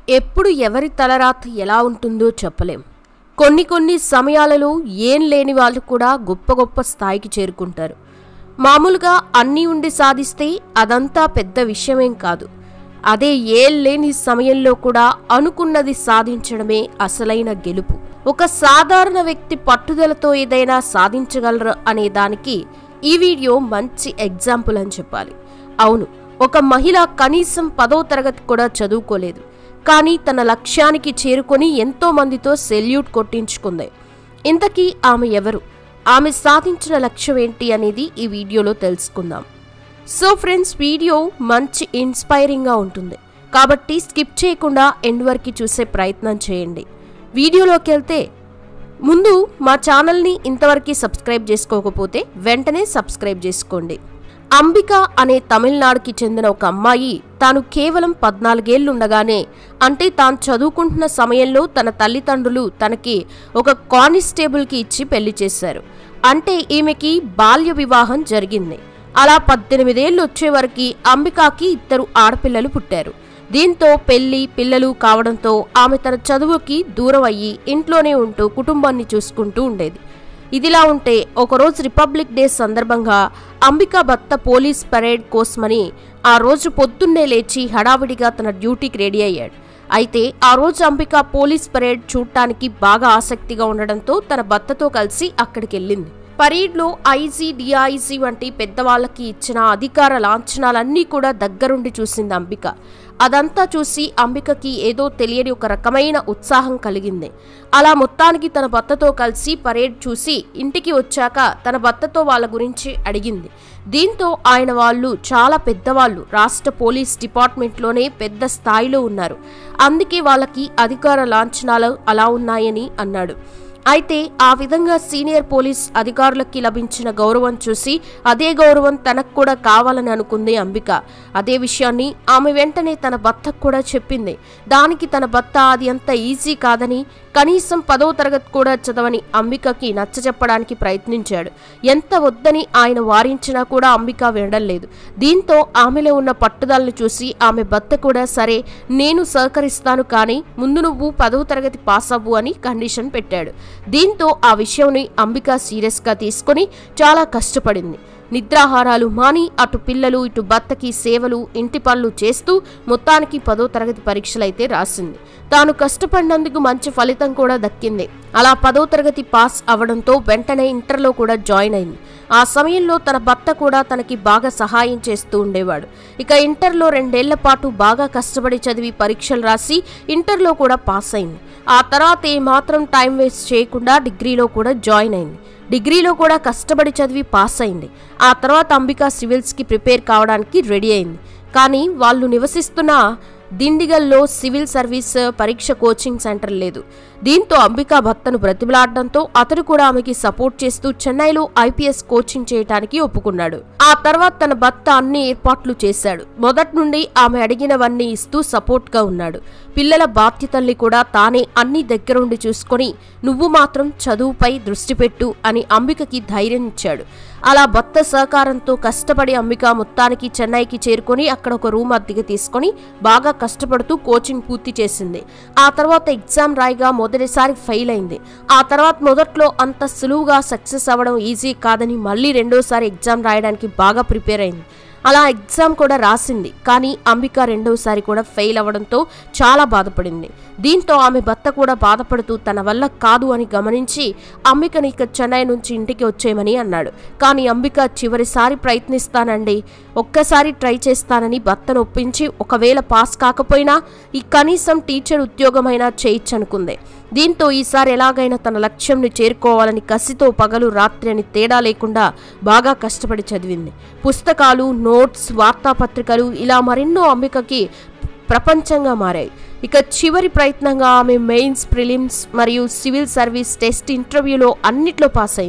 ఎప్పుడు ఎవరి తలరాత ఎలా ఉంటుందో చెప్పలేం కొన్ని కొన్ని సమయాలలో ఏం లేని వాళ్ళు కూడా గొప్ప గొప్ప స్థాయికి చేరుకుంటారు మామూలుగా అన్నీ ఉండి సాధిస్తే అదంతా పెద్ద విషయమేం కాదు అదే ఏం లేని సమయంలో కూడా అనుకున్నది సాధించడమే అసలైన గెలుపు ఒక సాధారణ వ్యక్తి పట్టుదలతో ఏదైనా సాధించగలరు అనే దానికి ఈ వీడియో మంచి ఎగ్జాంపుల్ అని చెప్పాలి అవును ఒక మహిళ కనీసం పదో తరగతి కూడా చదువుకోలేదు కానీ తన లక్ష్యానికి చేరుకొని ఎంతో మందితో సెల్యూట్ కొట్టించుకుంది ఇంతకీ ఆమె ఎవరు ఆమె సాధించిన లక్ష్యం ఏంటి అనేది ఈ వీడియోలో తెలుసుకుందాం సో ఫ్రెండ్స్ వీడియో మంచి ఇన్స్పైరింగ్గా ఉంటుంది కాబట్టి స్కిప్ చేయకుండా ఎండ్ వరకు చూసే ప్రయత్నం చేయండి వీడియోలోకి వెళ్తే ముందు మా ఛానల్ని ఇంతవరకు సబ్స్క్రైబ్ చేసుకోకపోతే వెంటనే సబ్స్క్రైబ్ చేసుకోండి అంబిక అనే తమిళనాడుకి చెందిన ఒక అమ్మాయి తాను కేవలం పద్నాలుగేళ్లుండగానే అంటే తాను చదువుకుంటున్న సమయంలో తన తల్లిదండ్రులు తనకి ఒక కానిస్టేబుల్కి ఇచ్చి పెళ్లి చేశారు అంటే ఈమెకి బాల్య వివాహం జరిగింది అలా పద్దెనిమిదేళ్లు వచ్చే వరకు అంబికాకి ఇద్దరు ఆడపిల్లలు పుట్టారు దీంతో పెళ్లి పిల్లలు కావడంతో ఆమె తన చదువుకి దూరం అయ్యి ఇంట్లోనే ఉంటూ కుటుంబాన్ని చూసుకుంటూ ఉండేది ఇదిలా ఉంటే ఒకరోజు రిపబ్లిక్ డే సందర్భంగా అంబికా భర్త పోలీస్ పరేడ్ కోసమని ఆ రోజు పొద్దున్నే లేచి హడావిడిగా తన డ్యూటీకి రెడీ అయ్యాడు అయితే ఆ రోజు అంబిక పోలీస్ పరేడ్ చూడటానికి బాగా ఆసక్తిగా ఉండడంతో తన భర్తతో కలిసి అక్కడికి వెళ్ళింది పరేడ్లో ఐజీ డిఐజీ వంటి పెద్దవాళ్ళకి ఇచ్చిన అధికార లాంఛనాలన్నీ కూడా దగ్గరుండి చూసింది అంబిక అదంతా చూసి అంబికకి ఏదో తెలియని ఒక రకమైన ఉత్సాహం కలిగింది అలా మొత్తానికి తన భర్తతో కలిసి పరేడ్ చూసి ఇంటికి వచ్చాక తన భర్తతో వాళ్ళ గురించి అడిగింది దీంతో ఆయన వాళ్ళు చాలా పెద్దవాళ్ళు రాష్ట్ర పోలీస్ డిపార్ట్మెంట్లోనే పెద్ద స్థాయిలో ఉన్నారు అందుకే వాళ్ళకి అధికార లాంఛనాలు అలా ఉన్నాయని అన్నాడు అయితే ఆ విధంగా సీనియర్ పోలీస్ అధికారులకి లభించిన గౌరవం చూసి అదే గౌరవం తనకు కూడా కావాలని అనుకుంది అంబిక అదే విషయాన్ని ఆమె వెంటనే తన భర్తకు కూడా చెప్పింది దానికి తన భర్త అది అంత ఈజీ కాదని కనీసం పదో తరగతి కూడా చదవని అంబికకి నచ్చజెప్పడానికి ప్రయత్నించాడు ఎంత వద్దని ఆయన వారించినా కూడా అంబిక వినడం దీంతో ఆమెలో ఉన్న పట్టుదలను చూసి ఆమె భర్త కూడా సరే నేను సహకరిస్తాను కానీ ముందు నువ్వు పదవ తరగతి పాస్ అవ్వు అని కండిషన్ పెట్టాడు దీంతో ఆ విషయంని అంబిక సీరియస్గా తీసుకొని చాలా కష్టపడింది నిద్రాహారాలు మాని అటు పిల్లలు ఇటు భర్తకి సేవలు ఇంటి పనులు చేస్తూ మొత్తానికి పదో తరగతి పరీక్షలైతే రాసింది తాను కష్టపడినందుకు మంచి ఫలితం కూడా దక్కింది అలా పదో తరగతి పాస్ అవడంతో వెంటనే ఇంటర్లో కూడా జాయిన్ అయింది ఆ సమయంలో తన భర్త కూడా తనకి బాగా సహాయం చేస్తూ ఉండేవాడు ఇక ఇంటర్లో రెండేళ్ల పాటు బాగా కష్టపడి చదివి పరీక్షలు రాసి ఇంటర్లో కూడా పాస్ అయింది ఆ తర్వాత ఏమాత్రం టైం వేస్ట్ చేయకుండా డిగ్రీలో కూడా జాయిన్ అయింది డిగ్రీలో కూడా కష్టపడి చదివి పాస్ అయింది ఆ తర్వాత అంబిక సివిల్స్కి ప్రిపేర్ కావడానికి రెడీ అయింది కానీ వాళ్ళు నివసిస్తున్న దిండిగల్లో సివిల్ సర్వీస్ పరీక్ష కోచింగ్ సెంటర్ లేదు దీంతో అంబిక భర్తను బ్రతిమలాడడంతో అతడు కూడా ఆమెకి సపోర్ట్ చేస్తూ చెన్నైలో ఐపీఎస్ కోచింగ్ చేయడానికి ఒప్పుకున్నాడు ఆ తర్వాత తన భర్త అన్ని ఏర్పాట్లు చేశాడు మొదటి నుండి ఆమె అడిగినవన్నీ ఇస్తూ సపోర్ట్ గా ఉన్నాడు పిల్లల బాధ్యతల్ని కూడా తానే అన్ని దగ్గరుండి చూసుకొని నువ్వు మాత్రం చదువుపై దృష్టి పెట్టు అని అంబికకి ధైర్యం ఇచ్చాడు అలా భర్త సహకారంతో కష్టపడి అంబిక మొత్తానికి చెన్నైకి చేరుకొని అక్కడ ఒక రూమ్ అద్దెకి తీసుకొని బాగా కష్టపడుతూ కోచింగ్ పూర్తి చేసింది ఆ తర్వాత ఎగ్జామ్ రాయిగా మొదటిసారి ఫెయిల్ అయింది ఆ తర్వాత మొదట్లో అంత సులువుగా సక్సెస్ అవ్వడం ఈజీ కాదని మళ్ళీ రెండోసారి ఎగ్జామ్ రాయడానికి బాగా ప్రిపేర్ అయింది అలా ఎగ్జామ్ కూడా రాసింది కానీ అంబిక రెండోసారి కూడా ఫెయిల్ అవ్వడంతో చాలా బాధపడింది దీంతో ఆమె భర్త కూడా బాధపడుతూ తన వల్ల కాదు అని గమనించి అంబికని ఇక చెన్నై నుంచి ఇంటికి వచ్చేయమని అన్నాడు కానీ అంబిక చివరిసారి ప్రయత్నిస్తానండి ఒక్కసారి ట్రై చేస్తానని భర్తను ఒప్పించి ఒకవేళ పాస్ కాకపోయినా ఈ కనీసం టీచర్ ఉద్యోగమైనా చేయొచ్చనుకుంది దీంతో ఈసారి ఎలాగైనా తన లక్ష్యంని చేరుకోవాలని కసితో పగలు రాత్రి అని తేడా లేకుండా బాగా కష్టపడి చదివింది పుస్తకాలు నోట్స్ వార్తాపత్రికలు ఇలా మరెన్నో అంబికకి ప్రపంచంగా మారాయి ఇక చివరి ప్రయత్నంగా ఆమె మెయిన్స్ ప్రిలిమ్స్ మరియు సివిల్ సర్వీస్ టెస్ట్ ఇంటర్వ్యూలో అన్నిట్లో పాస్ అయింది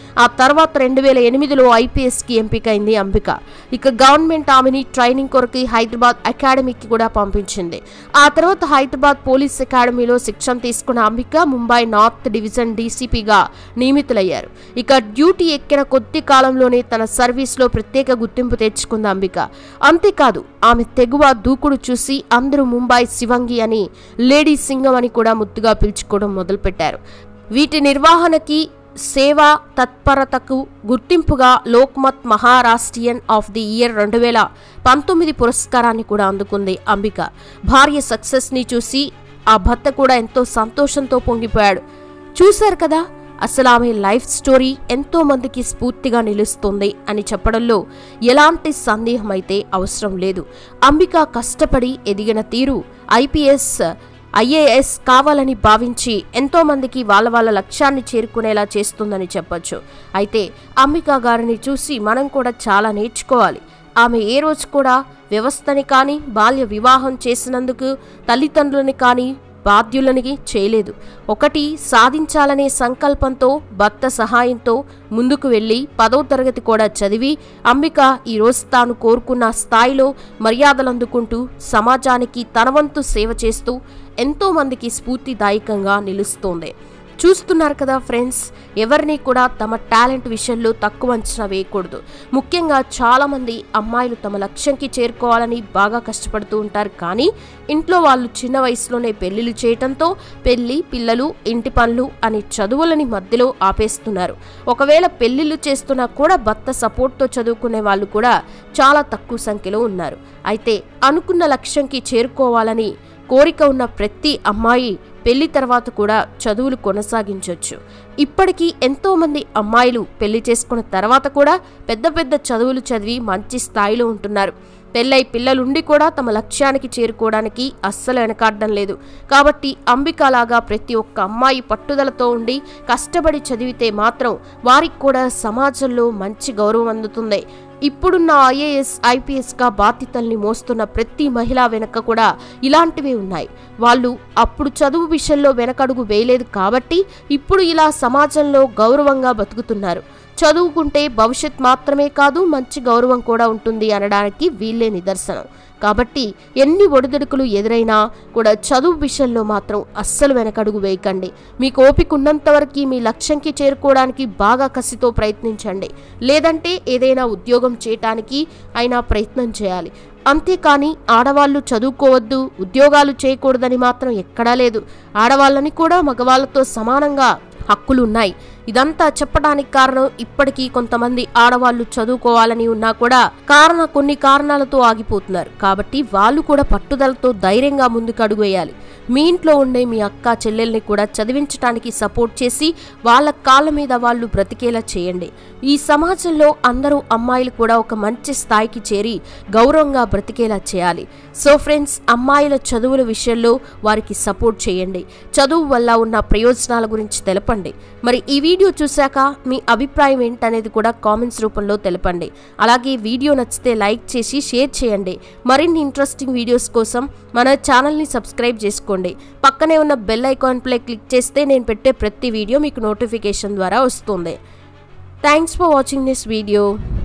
ఆ తర్వాత రెండు వేల ఎనిమిదిలో ఐపీఎస్కి ఎంపికైంది అంబిక ఇక గవర్నమెంట్ ఆమెని ట్రైనింగ్ కొరకు హైదరాబాద్ అకాడమీకి కూడా పంపించింది ఆ తర్వాత హైదరాబాద్ పోలీస్ అకాడమీలో శిక్షణ తీసుకున్న అంబిక ముంబై నార్త్ డివిజన్ డీసీపీగా నియమితులయ్యారు ఇక డ్యూటీ ఎక్కిన కొద్ది కాలంలోనే తన సర్వీస్లో ప్రత్యేక గుర్తింపు తెచ్చుకుంది అంబిక అంతేకాదు ఆమె తెగువ దూకుడు చూసి అందరూ ముంబై శివంగి అని లేడీ సింగం అని కూడా ముద్దుగా పిలుచుకోవడం మొదలుపెట్టారు వీటి నిర్వహణకి సేవా తత్పరతకు గుర్తింపుగా Lokmat Maharashtrian of the year రెండు వేల పంతొమ్మిది పురస్కారాన్ని కూడా అందుకుంది అంబిక భార్య సక్సెస్ని చూసి ఆ భర్త కూడా ఎంతో సంతోషంతో పొంగిపోయాడు చూశారు కదా అసలు ఆమె లైఫ్ స్టోరీ ఎంతో మందికి స్ఫూర్తిగా నిలుస్తుంది అని చెప్పడంలో ఎలాంటి సందేహం అయితే అవసరం లేదు అంబిక కష్టపడి ఎదిగిన తీరు ఐపీఎస్ ఐఏఎస్ కావాలని భావించి ఎంతో మందికి వాళ్ళ వాళ్ళ లక్ష్యాన్ని చేరుకునేలా చేస్తుందని చెప్పొచ్చు అయితే అంబిక గారిని చూసి మనం కూడా చాలా నేర్చుకోవాలి ఆమె ఏ రోజు కూడా వ్యవస్థని కానీ బాల్య వివాహం చేసినందుకు తల్లిదండ్రులని కానీ బాధ్యులని చేయలేదు ఒకటి సాధించాలనే సంకల్పంతో భర్త సహాయంతో ముందుకు వెళ్ళి పదో తరగతి కూడా చదివి అంబిక ఈరోజు తాను కోరుకున్న స్థాయిలో మర్యాదలు అందుకుంటూ సమాజానికి తన వంతు సేవ చేస్తూ ఎంతో మందికి స్ఫూర్తిదాయకంగా నిలుస్తోంది చూస్తున్నారు కదా ఫ్రెండ్స్ ఎవరిని కూడా తమ టాలెంట్ విషయంలో తక్కువ అంచనా వేయకూడదు ముఖ్యంగా చాలామంది అమ్మాయిలు తమ లక్ష్యంకి చేరుకోవాలని బాగా కష్టపడుతూ ఉంటారు కానీ ఇంట్లో వాళ్ళు చిన్న వయసులోనే పెళ్లిళ్ళు చేయటంతో పెళ్లి పిల్లలు ఇంటి పనులు అని చదువులని మధ్యలో ఆపేస్తున్నారు ఒకవేళ పెళ్లిళ్ళు చేస్తున్నా కూడా భర్త సపోర్ట్తో చదువుకునే వాళ్ళు కూడా చాలా తక్కువ సంఖ్యలో ఉన్నారు అయితే అనుకున్న లక్ష్యంకి చేరుకోవాలని కోరిక ఉన్న ప్రతి అమ్మాయి పెళ్లి తర్వాత కూడా చదువులు కొనసాగించవచ్చు ఇప్పటికీ ఎంతో మంది అమ్మాయిలు పెళ్లి చేసుకున్న తర్వాత కూడా పెద్ద పెద్ద చదువులు చదివి మంచి స్థాయిలో ఉంటున్నారు పెళ్ళై పిల్లలుండి కూడా తమ లక్ష్యానికి చేరుకోవడానికి అస్సలు వెనకాడడం లేదు కాబట్టి అంబికలాగా ప్రతి ఒక్క అమ్మాయి పట్టుదలతో ఉండి కష్టపడి చదివితే మాత్రం వారికి కూడా సమాజంలో మంచి గౌరవం అందుతుంది ఇప్పుడున్న ఐఏఎస్ ఐపీఎస్గా బాధ్యతల్ని మోస్తున్న ప్రతి మహిళ వెనక కూడా ఇలాంటివే ఉన్నాయి వాళ్ళు అప్పుడు చదువు విషయంలో వెనకడుగు వేయలేదు కాబట్టి ఇప్పుడు ఇలా సమాజంలో గౌరవంగా బతుకుతున్నారు చదువుకుంటే భవిష్యత్ మాత్రమే కాదు మంచి గౌరవం కూడా ఉంటుంది అనడానికి వీళ్ళే నిదర్శనం కాబట్టి ఎన్ని ఒడిదుడుకులు ఎదురైనా కూడా చదువు విషయంలో మాత్రం అస్సలు వెనకడుగు వేయకండి మీకు ఓపిక ఉన్నంత వరకు మీ లక్ష్యంకి చేరుకోవడానికి బాగా కసితో ప్రయత్నించండి లేదంటే ఏదైనా ఉద్యోగం చేయటానికి అయినా ప్రయత్నం చేయాలి అంతేకాని ఆడవాళ్ళు చదువుకోవద్దు ఉద్యోగాలు చేయకూడదని మాత్రం ఎక్కడా లేదు ఆడవాళ్ళని కూడా మగవాళ్ళతో సమానంగా హక్కులు ఉన్నాయి ఇదంతా చెప్పడానికి కారణం ఇప్పటికీ కొంతమంది ఆడవాళ్ళు చదువుకోవాలని ఉన్నా కూడా కారణ కొన్ని కారణాలతో ఆగిపోతున్నారు కాబట్టి వాళ్ళు కూడా పట్టుదలతో ధైర్యంగా ముందుకు అడుగు వేయాలి మీ ఇంట్లో ఉండే మీ అక్క చెల్లెల్ని కూడా చదివించడానికి సపోర్ట్ చేసి వాళ్ళ కాళ్ళ మీద వాళ్ళు బ్రతికేలా చేయండి ఈ సమాజంలో అందరూ అమ్మాయిలు కూడా ఒక మంచి స్థాయికి చేరి గౌరవంగా బ్రతికేలా చేయాలి సో ఫ్రెండ్స్ అమ్మాయిల చదువుల విషయంలో వారికి సపోర్ట్ చేయండి చదువు వల్ల ఉన్న ప్రయోజనాల గురించి తెలపండి మరి ఈ వీడియో చూశాక మీ అభిప్రాయం ఏంటనేది కూడా కామెంట్స్ రూపంలో తెలపండి అలాగే వీడియో నచ్చితే లైక్ చేసి షేర్ చేయండి మరిన్ని ఇంట్రెస్టింగ్ వీడియోస్ కోసం మన ఛానల్ని సబ్స్క్రైబ్ చేసుకోండి పక్కనే ఉన్న బెల్ ఐకాన్ ప్లే క్లిక్ చేస్తే నేను పెట్టే ప్రతి వీడియో మీకు నోటిఫికేషన్ ద్వారా వస్తుంది thanks for watching this video